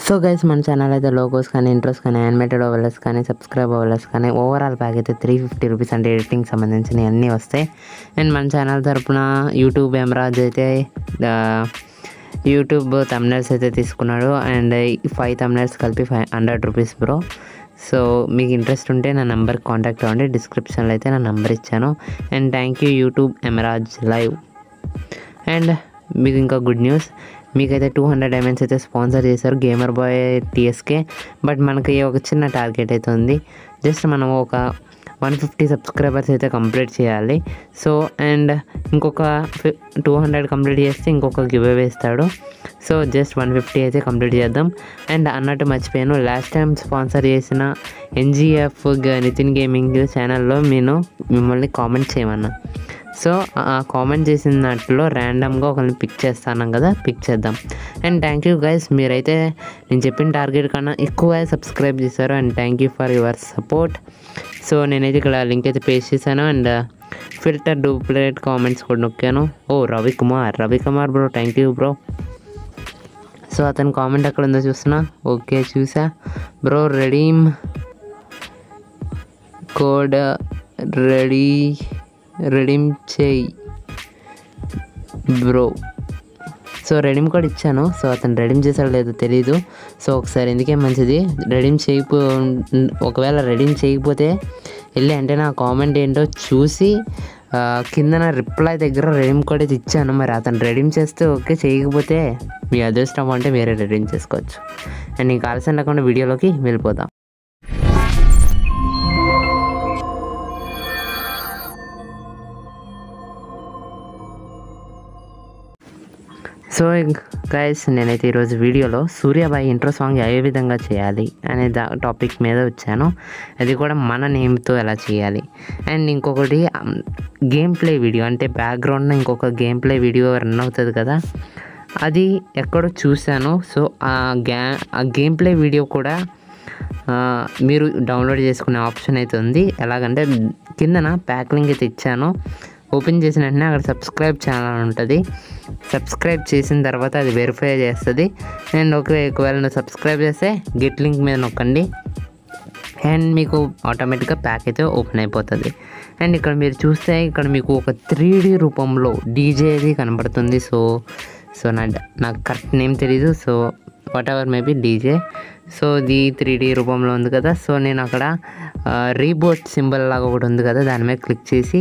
so guys మన channel అయితే logos కానీ ఇంట్రోస్ కానీ యానిమేటెడ్ ఓవర్లెస్ కానీ సబ్స్క్రైబ్ ఓవర్లెస్ కానీ ఓవరాల్ ప్యాక్ అయితే త్రీ ఫిఫ్టీ రూపీస్ అంటే ఎడిటింగ్ సంబంధించినవి అన్నీ వస్తాయి అండ్ మన ఛానల్ తరపున యూట్యూబ్ ఎమరాజ్ అయితే ఆ, యూట్యూబ్ తమ్నెల్స్ అయితే తీసుకున్నాడు అండ్ ఫైవ్ తమ్నెల్స్ కలిపి five hundred rupees bro so మీకు ఇంట్రెస్ట్ ఉంటే నా నెంబర్ కాంటాక్ట్ అవ్వండి డిస్క్రిప్షన్లో అయితే నా నెంబర్ ఇచ్చాను అండ్ థ్యాంక్ యూ యూట్యూబ్ ఎమరాజ్ లైవ్ అండ్ మీకు ఇంకా గుడ్ న్యూస్ మీకైతే టూ హండ్రెడ్ డైమండ్స్ అయితే స్పాన్సర్ చేశారు గేమర్ బాయ్ టీఎస్కే బట్ మనకి ఒక చిన్న టార్గెట్ అయితే ఉంది జస్ట్ మనం ఒక వన్ ఫిఫ్టీ సబ్స్క్రైబర్స్ అయితే కంప్లీట్ చేయాలి సో అండ్ ఇంకొక టూ హండ్రెడ్ కంప్లీట్ చేస్తే ఇంకొక గివ్ అవే ఇస్తాడు సో జస్ట్ వన్ ఫిఫ్టీ అయితే కంప్లీట్ చేద్దాం అండ్ అన్నట్టు మర్చిపోయాను లాస్ట్ టైం స్పాన్సర్ చేసిన ఎన్జిఎఫ్ నితిన్ గేమింగ్ ఛానల్లో నేను మిమ్మల్ని కామెంట్ చేయమన్నా సో ఆ కామెంట్ చేసినట్లో ర్యాండమ్గా ఒకరిని పిక్ చేస్తాను కదా పిక్ చేద్దాం అండ్ థ్యాంక్ యూ గైస్ మీరైతే నేను చెప్పిన టార్గెట్ కన్నా ఎక్కువ సబ్స్క్రైబ్ చేశారు and thank you for your support so నేనైతే ఇక్కడ లింక్ అయితే పేస్ట్ చేశాను అండ్ ఫిల్టర్ డూప్లికేట్ కామెంట్స్ కూడా నొక్కాను ఓ Ravi Kumar Ravi Kumar bro thank you bro so అతని కామెంట్ ఎక్కడ ఉందో చూస్తున్నా ఓకే చూసా bro redeem code ready redeem చేయి బ్రో సో రెడీమ్ కోడ్ ఇచ్చాను సో అతను రెడీమ్ చేశాడో లేదో తెలీదు సో ఒకసారి ఎందుకే మంచిది రెడీమ్ చేయకపో ఒకవేళ రెడీమ్ చేయకపోతే వెళ్ళి అంటే నా కామెంట్ ఏంటో చూసి ఆ, కింద రిప్లై దగ్గర రెడీమ్ కోడ్ అయితే ఇచ్చాను మరి అతను రెడీమ్ చేస్తే ఓకే చేయకపోతే మీ అదృష్టం అంటే మీరే రెడీమ్ చేసుకోవచ్చు అండ్ నీకు ఆలస్యం లేకుండా వీడియోలోకి వెళ్ళిపోదాం సో గైస్ నేనైతే ఈరోజు వీడియోలో సూర్యాబాయి ఇంట్రో సాంగ్ ఏ విధంగా చేయాలి అనే దా టాపిక్ మీద వచ్చాను అది కూడా మన నేమ్తో ఎలా చేయాలి అండ్ ఇంకొకటి గేమ్ ప్లే వీడియో అంటే బ్యాక్గ్రౌండ్లో ఇంకొక గేమ్ ప్లే వీడియో రన్ అవుతుంది కదా అది ఎక్కడో చూశాను సో ఆ గ్యా ఆ గేమ్ ప్లే వీడియో కూడా ఆ, మీరు డౌన్లోడ్ చేసుకునే ఆప్షన్ అయితే ఉంది ఎలాగంటే కిందన ప్యాక్ లింక్ అయితే ఇచ్చాను ఓపెన్ చేసిన వెంటనే అక్కడ సబ్స్క్రైబ్ ఛానల్ ఉంటుంది సబ్స్క్రైబ్ చేసిన తర్వాత అది వెరిఫై చేస్తుంది అండ్ ఒక ఒకవేళ నువ్వు సబ్స్క్రైబ్ చేస్తే గెట్ లింక్ మీద నొక్కండి అండ్ మీకు ఆటోమేటిక్గా ప్యాక్ అయితే ఓపెన్ అయిపోతుంది అండ్ ఇక్కడ మీరు చూస్తే ఇక్కడ మీకు ఒక త్రీ రూపంలో డీజేది కనబడుతుంది సో సో నా నాకు కరెక్ట్ నేమ్ తెలీదు so whatever maybe DJ so ఇది త్రీ డీ రూపంలో ఉంది కదా సో నేను అక్కడ రీబోట్ సింబల్ లాగా ఒకటి ఉంది కదా దాని మీద క్లిక్ చేసి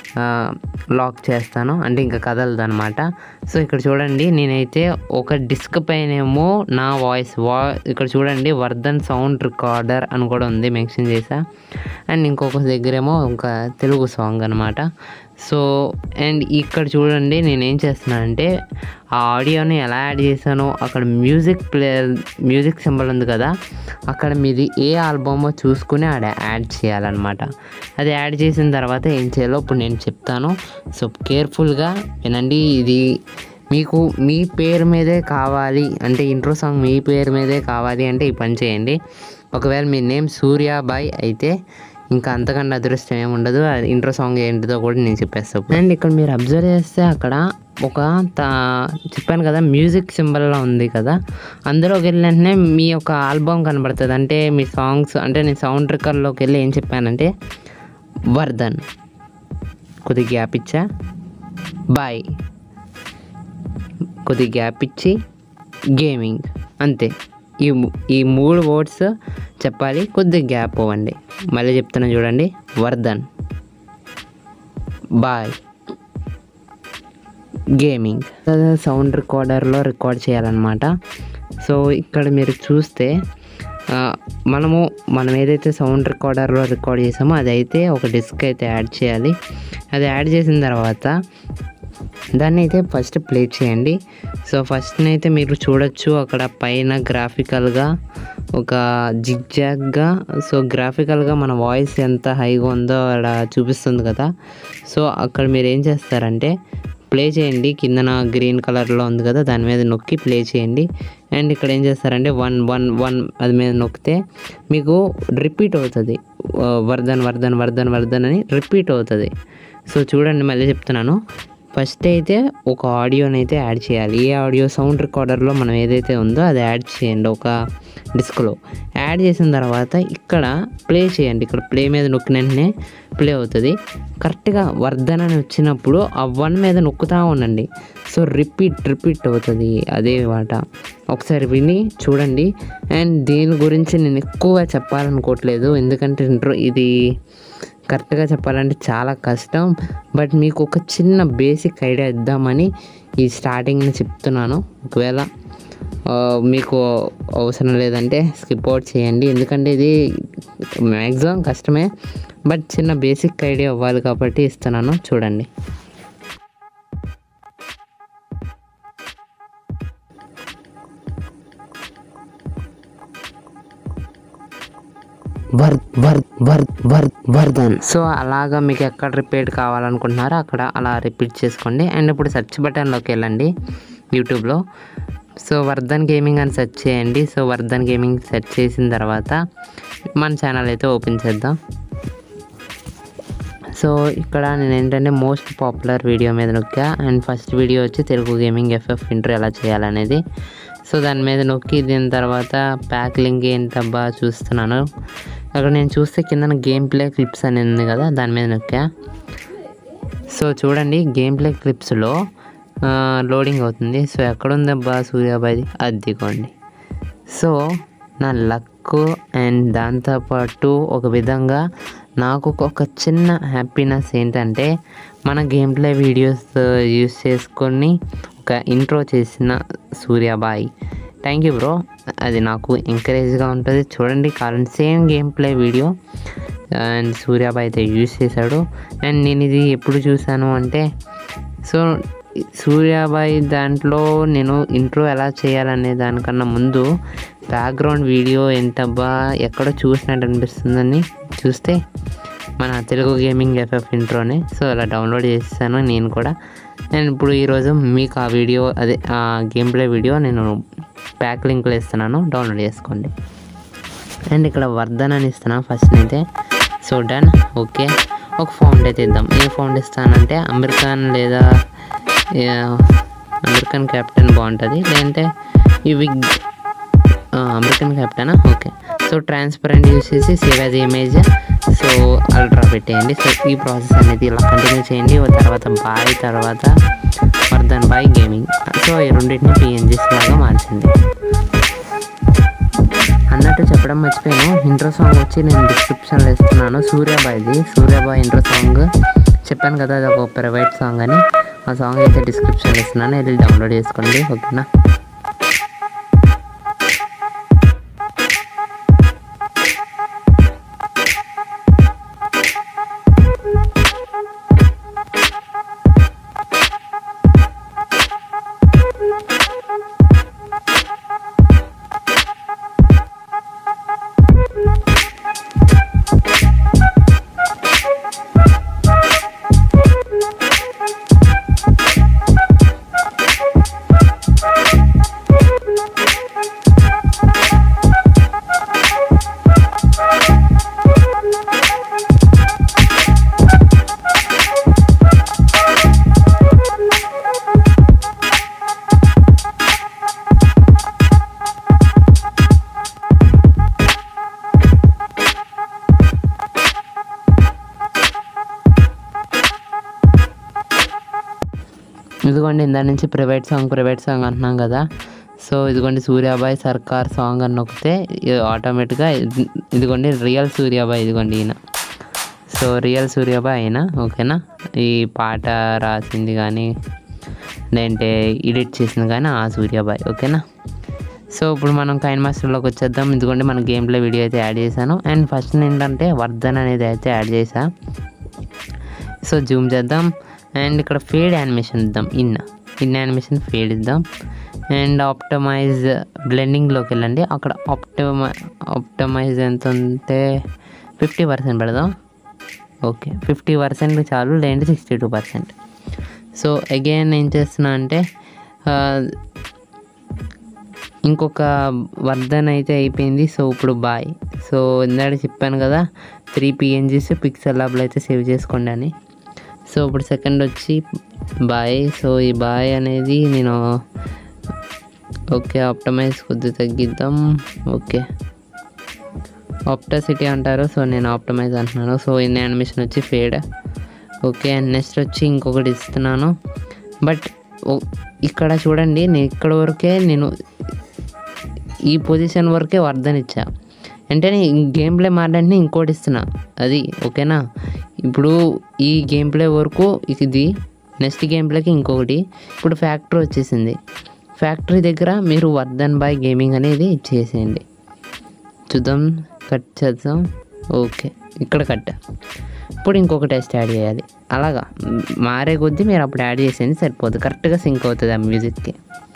లాక్ చేస్తాను అంటే ఇంకా కదలదు అనమాట సో ఇక్కడ చూడండి నేనైతే ఒక డిస్క్ పైనేమో నా వాయిస్ వా ఇక్కడ చూడండి వర్ధన్ సౌండ్ రికార్డర్ అని కూడా ఉంది మెన్షన్ చేసా అండ్ ఇంకొక దగ్గరేమో ఒక తెలుగు సాంగ్ అనమాట సో అండ్ ఇక్కడ చూడండి నేను ఏం చేస్తున్నానంటే ఆ ఆడియోని ఎలా యాడ్ చేశానో అక్కడ మ్యూజిక్ ప్లే మ్యూజిక్ సింబల్ ఉంది కదా అక్కడ మీది ఏ ఆల్బమో చూసుకుని ఆడ యాడ్ చేయాలన్నమాట అది యాడ్ చేసిన తర్వాత ఏం చేయాలో ఇప్పుడు నేను చెప్తాను సో కేర్ఫుల్గా వినండి ఇది మీకు మీ పేరు మీదే కావాలి అంటే ఇంట్రో సాంగ్ మీ పేరు మీదే కావాలి అంటే ఈ పని చేయండి ఒకవేళ మీ నేమ్ సూర్యాబాయ్ అయితే ఇంకా అంతకన్నా అదృష్టం ఏమి ఉండదు ఇంట్రో సాంగ్ ఏంటిదో కూడా నేను చెప్పేస్తాను అండ్ ఇక్కడ మీరు అబ్జర్వ్ చేస్తే అక్కడ ఒక తా- చెప్పాను కదా మ్యూజిక్ సింబల్లో ఉంది కదా అందులోకి వెళ్ళిన వెంటనే మీ యొక్క ఆల్బమ్ కనబడుతుంది అంటే మీ సాంగ్స్ అంటే నేను సౌండ్ రికార్డ్లోకి వెళ్ళి ఏం చెప్పానంటే వర్ధన్ కొద్దిగా గ్యాప్ ఇచ్చా బాయ్ కొద్దిగా గ్యాప్ ఇచ్చి గేమింగ్ అంతే ఈ ము- ఈ మూడు వర్డ్స్ చెప్పాలి కొద్దిగా గ్యాప్ ఇవ్వండి మళ్ళీ చెప్తున్నా చూడండి వర్ధన్ బాయ్ గేమింగ్ సౌండ్ రికార్డర్లో రికార్డ్ చేయాలన్నమాట సో ఇక్కడ మీరు చూస్తే ఆ, మనము మనం ఏదైతే సౌండ్ రికార్డర్లో రికార్డ్ చేసామో అదైతే ఒక డిస్క్ అయితే యాడ్ చేయాలి అది యాడ్ చేసిన తర్వాత దాన్ని అయితే ఫస్ట్ ప్లే చేయండి సో ఫస్ట్ అయితే మీరు చూడొచ్చు అక్కడ పైన గ్రాఫికల్గా ఒక జిగ్జాగ్గా సో గ్రాఫికల్గా మన వాయిస్ ఎంత హైగా ఉందో అక్కడ చూపిస్తుంది కదా సో అక్కడ మీరు ఏం చేస్తారంటే ప్లే చేయండి కిందన గ్రీన్ కలర్లో ఉంది కదా దాని మీద నొక్కి ప్లే చేయండి అండ్ ఇక్కడ ఏం చేస్తారంటే వన్ వన్ వన్ అది మీద నొక్కితే మీకు రిపీట్ అవుతుంది ఆ, వర్ధన్ వర్ధన్ వర్ధన్ వర్ధన్ అని రిపీట్ అవుతుంది సో చూడండి మళ్ళీ చెప్తున్నాను ఫస్ట్ అయితే ఒక ఆడియోని అయితే యాడ్ చేయాలి ఏ ఆడియో సౌండ్ రికార్డర్లో మనం ఏదైతే ఉందో అది యాడ్ చేయండి ఒక డిస్క్లో యాడ్ చేసిన తర్వాత ఇక్కడ ప్లే చేయండి ఇక్కడ ప్లే మీద నొక్కిన వెంటనే ప్లే అవుతుంది కరెక్ట్గా వర్ధన్ అని వచ్చినప్పుడు ఆ వన్ మీద నొక్కుతూ ఉండండి సో రిపీట్ రిపీట్ అవుతుంది అదే మాట ఒకసారి విని చూడండి అండ్ దీని గురించి నేను ఎక్కువ చెప్పాలనుకోవట్లేదు ఎందుకంటే ఇంట్రో ఇది కరెక్ట్గా చెప్పాలంటే చాలా కష్టం బట్ మీకు ఒక చిన్న బేసిక్ ఐడియా ఇద్దామని ఈ స్టార్టింగ్ని చెప్తున్నాను ఒకవేళ ఆ, మీకు అవసరం లేదంటే స్కిప్ అవుట్ చేయండి ఎందుకంటే ఇది మ్యాక్సిమం కష్టమే బట్ చిన్న బేసిక్ ఐడియా ఇవ్వాలి కాబట్టి ఇస్తున్నాను చూడండి వర్ వర్ వర్ వర్ వర్ధన్ సో అలాగా మీకు ఎక్కడ రిపీట్ కావాలనుకుంటున్నారో అక్కడ అలా రిపీట్ చేసుకోండి అండ్ ఇప్పుడు సెర్చ్ బటన్లోకి వెళ్ళండి యూట్యూబ్లో సో వర్ధన్ గేమింగ్ అని సెర్చ్ చేయండి సో వర్ధన్ గేమింగ్ సెర్చ్ చేసిన తర్వాత మన ఛానల్ అయితే ఓపెన్ చేద్దాం సో ఇక్కడ నేను ఏంటంటే మోస్ట్ పాపులర్ వీడియో మీద నొక్కా అండ్ ఫస్ట్ వీడియో వచ్చి తెలుగు గేమింగ్ ఎఫ్ఎఫ్ ఇంటర్ ఎలా చేయాలనేది సో దాని మీద నొక్కి దీని తర్వాత ప్యాక్ లింక్ ఏంటబ్బా చూస్తున్నాను అక్కడ నేను చూస్తే కింద గేమ్ ప్లే క్లిప్స్ అని ఉంది కదా దాని మీద నొక్కా సో చూడండి గేమ్ ప్లే క్లిప్స్లో లోడింగ్ అవుతుంది సో ఎక్కడుందబ్బా సూర్యాబాయి అదిగోండి సో నా లక్ అండ్ దాంతోపాటు ఒక విధంగా నాకు ఒక చిన్న హ్యాపీనెస్ ఏంటంటే మన గేమ్ ప్లే వీడియోస్ యూస్ చేసుకొని ఒక ఇంట్రో చేసిన సూర్యాబాయ్ థ్యాంక్ యూ బ్రో అది నాకు ఎంకరేజ్గా ఉంటుంది చూడండి కారణం same game play video and Suryabhai అయితే యూస్ చేశాడు అండ్ నేను ఇది ఎప్పుడు చూశాను అంటే సో సూర్యాబాయ్ దాంట్లో నేను ఇంట్రో ఎలా చేయాలనే దానికన్నా ముందు బ్యాక్గ్రౌండ్ వీడియో ఎంతబ్బా ఎక్కడో చూసినట్టు అనిపిస్తుందని చూస్తే మన తెలుగు గేమింగ్ ఎఫ్ఎఫ్ ఇంట్రోనే సో అలా డౌన్లోడ్ చేస్తాను నేను కూడా నేను ఇప్పుడు ఈరోజు మీకు ఆ వీడియో అదే ఆ గేమ్ ప్లే వీడియో నేను ప్యాక్ లింక్లో ఇస్తున్నాను డౌన్లోడ్ చేసుకోండి అండ్ ఇక్కడ వర్ధన్ అని ఇస్తున్నాను ఫస్ట్ అయితే సో డన్ ఓకే ఒక ఫౌండ్ అయితే ఇద్దాం ఏ ఫౌండ్ ఇస్తానంటే అమెరికన్ లేదా ఏ, అమెరికన్ క్యాప్టెన్ బాగుంటుంది లేదంటే ఈ విగ్ ఆ, అమెరికన్ క్యాప్టెనా ఓకే సో ట్రాన్స్పరెంట్ యూస్ చేసి save as image so ultra పెట్టేయండి సో ఈ ప్రాసెస్ అనేది ఇలా కంటిన్యూ చేయండి ఓ తర్వాత బాయ్ తర్వాత వర్ధన్ బాయ్ గేమింగ్ సో ఈ రెండింటిని పిఎన్జీస్ లాగా మార్చింది అన్నట్టు చెప్పడం మర్చిపోయాను ఇంట్రో సాంగ్ వచ్చి నేను డిస్క్రిప్షన్లో ఇస్తున్నాను సూర్యాబాయ్ది సూర్యాబాయ్ ఇంట్రో సాంగ్ చెప్పాను కదా అది ఒక ప్రైవేట్ సాంగ్ అని ఆ సాంగ్ అయితే డిస్క్రిప్షన్లో ఇస్తున్నాను వెళ్ళి డౌన్లోడ్ చేసుకోండి ఓకేనా ఇదిగోండి ఇందా నుంచి ప్రైవేట్ సాంగ్ ప్రైవేట్ సాంగ్ అంటున్నాం కదా సో ఇదిగోండి సూర్యాబాయ్ సర్కార్ సాంగ్ అని నొక్కితే ఇది ఆటోమేటిక్గా ఇది- ఇదిగోండి రియల్ సూర్యాబాయ్ ఇదిగోండి ఈయన సో రియల్ సూర్యాబాయ్ అయినా ఓకేనా ఈ పాట రాసింది కానీ లేదంటే ఎడిట్ చేసింది కానీ ఆ సూర్యాబాయ్ ఓకేనా సో ఇప్పుడు మనం కైన్ మాస్టర్లోకి వచ్చేద్దాం ఇదిగోండి మన గేమ్ ప్లే వీడియో అయితే యాడ్ చేశాను అండ్ ఫస్ట్ ఏంటంటే వర్ధన్ అనేది అయితే యాడ్ చేసా సో జూమ్ చేద్దాం అండ్ ఇక్కడ ఫేడ్ యానిమేషన్ ఇద్దాం ఇన్ ఇన్ యానిమేషన్ ఫేడ్ ఇద్దాం అండ్ ఆప్టమైజ్ బ్లెండింగ్లోకి వెళ్ళండి అక్కడ ఆప్టమై ఆప్టమైజ్ ఎంత ఉంటే ఫిఫ్టీ పర్సెంట్ పెడదాం ఓకే ఫిఫ్టీ పర్సెంట్ చాలు లేదంటే sixty two percent so again ఏం చేస్తున్నా అంటే ఆ, ఇంకొక వర్ధన్ అయితే అయిపోయింది సో ఇప్పుడు బాయ్ సో ఇందాక చెప్పాను కదా త్రీ పిఎన్జీస్ పిక్సెల్ ల్యాబ్లో అయితే సేవ్ చేసుకోండి అని సో ఇప్పుడు సెకండ్ వచ్చి బాయ్ సో ఈ బాయ్ అనేది నేను ఓకే ఆప్టమైజ్ కొద్దిగా తగ్గిద్దాం ఓకే ఆప్టాసిటీ అంటారు సో నేను ఆప్టమైజ్ అంటున్నాను సో ఇన్ని యానిమేషన్ వచ్చి ఫేడ్ ఓకే అండ్ నెక్స్ట్ వచ్చి ఇంకొకటి ఇస్తున్నాను బట్ ఇక్కడ చూడండి నేను ఇక్కడ వరకే నేను ఈ పొజిషన్ వరకే వర్ధన్ ఇచ్చా అంటే నేను గేమ్ ప్లే మాట్లాడితే ఇంకోటి ఇస్తున్నా అది ఓకేనా ఇప్పుడు ఈ గేమ్ ప్లే వరకు ఇది నెక్స్ట్ గేమ్ ప్లేకి ఇంకొకటి ఇప్పుడు ఫ్యాక్టరీ వచ్చేసింది ఫ్యాక్టరీ దగ్గర మీరు వర్ధన్ బాయ్ గేమింగ్ అనేది చేసేయండి చూద్దాం కట్ చేద్దాం ఓకే ఇక్కడ కట్ ఇప్పుడు ఇంకొక టెస్ట్ యాడ్ చేయాలి అలాగా మ్, మారే కొద్దీ మీరు అప్పుడు యాడ్ చేసేయండి సరిపోదు కరెక్ట్గా సింక్ అవుతుంది ఆ మ్యూజిక్కి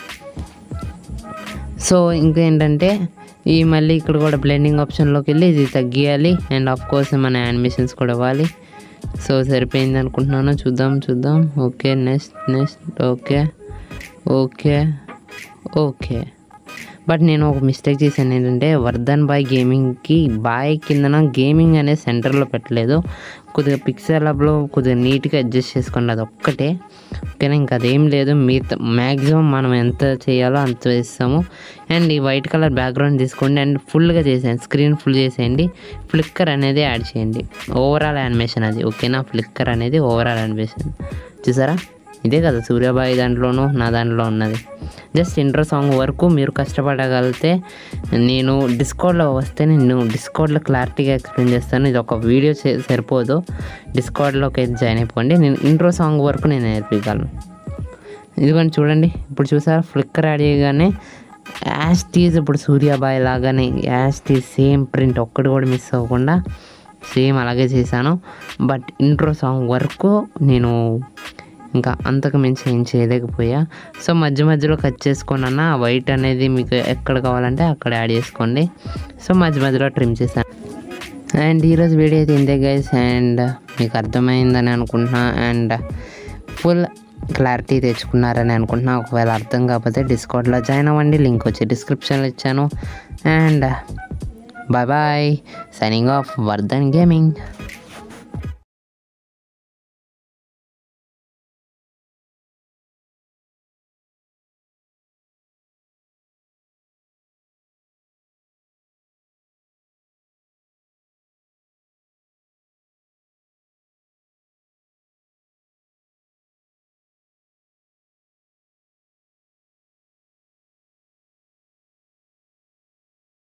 సో ఇంకేంటంటే ఈ మళ్ళీ ఇక్కడ కూడా బ్లెండింగ్ ఆప్షన్లోకి వెళ్ళి ఇది తగ్గియాలి అండ్ ఆఫ్ కోర్స్ మన యానిమేషన్స్ కూడా ఇవ్వాలి సో సరిపోయింది అనుకుంటున్నాను చూద్దాం చూద్దాం okay next next okay okay okay but నేను ఒక మిస్టేక్ చేశాను ఏంటంటే వర్ధన్ బాయ్ గేమింగ్కి బాయ్ కిందన గేమింగ్ అనేది సెంటర్లో పెట్టలేదు కొద్దిగా పిక్సెల్ అప్లో కొద్దిగా నీట్గా అడ్జస్ట్ చేసుకోండి అది ఒక్కటే ఓకేనా ఇంకా అదేం లేదు మిగతా మ్యాక్సిమం మనం ఎంత చేయాలో అంత వేస్తాము అండ్ ఈ వైట్ కలర్ బ్యాక్గ్రౌండ్ తీసుకోండి అండ్ ఫుల్గా చేసేయండి స్క్రీన్ ఫుల్ చేసేయండి ఫ్లిక్కర్ అనేది యాడ్ చేయండి ఓవరాల్ యానిమేషన్ అది ఓకేనా ఫ్లిక్కర్ అనేది ఓవరాల్ యానిమేషన్ చూసారా ఇదే కదా సూర్యాబాయి దాంట్లోనూ నా దాంట్లో ఉన్నది జస్ట్ ఇంట్రో సాంగ్ వరకు మీరు కష్టపడగలిగితే నేను డిస్కౌంట్లో వస్తే నేను డిస్కౌంట్లో క్లారిటీగా ఎక్స్ప్లెయిన్ చేస్తాను ఇది ఒక వీడియో చే- సరిపోదు డిస్కౌంట్లోకి అయితే జాయిన్ అయిపోండి నేను ఇంట్రో సాంగ్ వరకు నేను నేర్పించగలను ఇదిగోండి చూడండి ఇప్పుడు చూసారా ఫ్లిక్కర్ యాడ్ చేయగానే యాష్ టీజ్ ఇప్పుడు సూర్యాబాయ్ లాగానే యాష్ టీజ్ సేమ్ ప్రింట్ ఒక్కటి కూడా మిస్ అవ్వకుండా సేమ్ అలాగే చేశాను బట్ ఇంట్రో సాంగ్ వరకు నేను ఇంకా అంతకు మించి ఏం చేయలేకపోయా సో మధ్య మధ్యలో కట్ చేసుకొని అన్న వైట్ అనేది మీకు ఎక్కడ కావాలంటే అక్కడ యాడ్ చేసుకోండి సో మధ్య మధ్యలో ట్రిమ్ చేశాను అండ్ ఈరోజు వీడియో అయితే ఇంతే గైస్ అండ్ మీకు అర్థమైందని అనుకుంటున్నా అండ్ ఫుల్ క్లారిటీ తెచ్చుకున్నారని అనుకుంటున్నా ఒకవేళ అర్థం కాకపోతే డిస్కౌంట్లో జాయిన్ అవ్వండి లింక్ వచ్చి డిస్క్రిప్షన్లో ఇచ్చాను and bye bye signing off Vardhan gaming